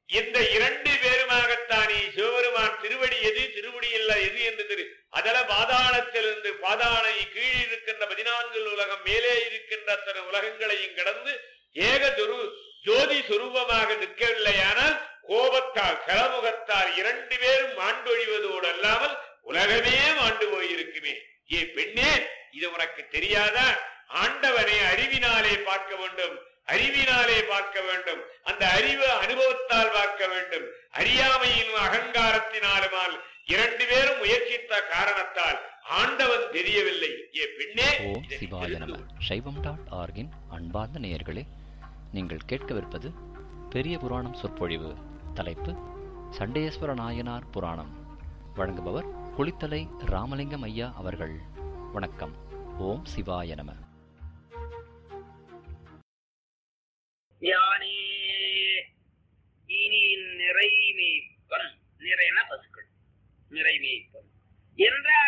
இந்த இரண்டு பேருமாகத்தானே சிவபெருமான் திருவடி எது திருவடி இல்ல எது என்று திரு அதல பாதாளத்திலிருந்து பாதாளை கீழ் இருக்கின்ற பதினான்கு உலகம் மேலே இருக்கின்ற அத்தனை உலகங்களையும் கடந்து ஏக துரு ஜோதி சுரூபமாக நிற்கவில்லையானால் கோபத்தால் கலமுகத்தால் இரண்டு பேரும் மாண்டொழிவதோடு அல்லாமல் உலகமே மாண்டு போயிருக்குமே ஏ பெண்ணே இது உனக்கு தெரியாதா ஆண்டவனை அறிவினாலே பார்க்க வேண்டும் அறிவினாலே பார்க்க வேண்டும் அந்த அறிவு அனுபவத்தால் பார்க்க வேண்டும் அறியாமையின் அகங்காரத்தினாலுமால் இரண்டு பேரும் முயற்சித்த காரணத்தால் ஆண்டவன் தெரியவில்லை ஏ பெண்ணே ஓம் இதை சிவாய நம தெரிந்து சைவம் டாட் ஆர்கின் அன்பார்ந்த நேயர்களே நீங்கள் கேட்கவிருப்பது பெரிய புராணம் சொற்பொழிவு தலைப்பு சண்டேஸ்வர நாயனார் புராணம் வழங்குபவர் குளித்தலை ராமலிங்கம் ஐயா அவர்கள் வணக்கம் ஓம் சிவாய நம யானே இனி நிறை மேய்ப்பன் நிறைன பசுக்கள் நிறை மேய்ப்பன் என்ற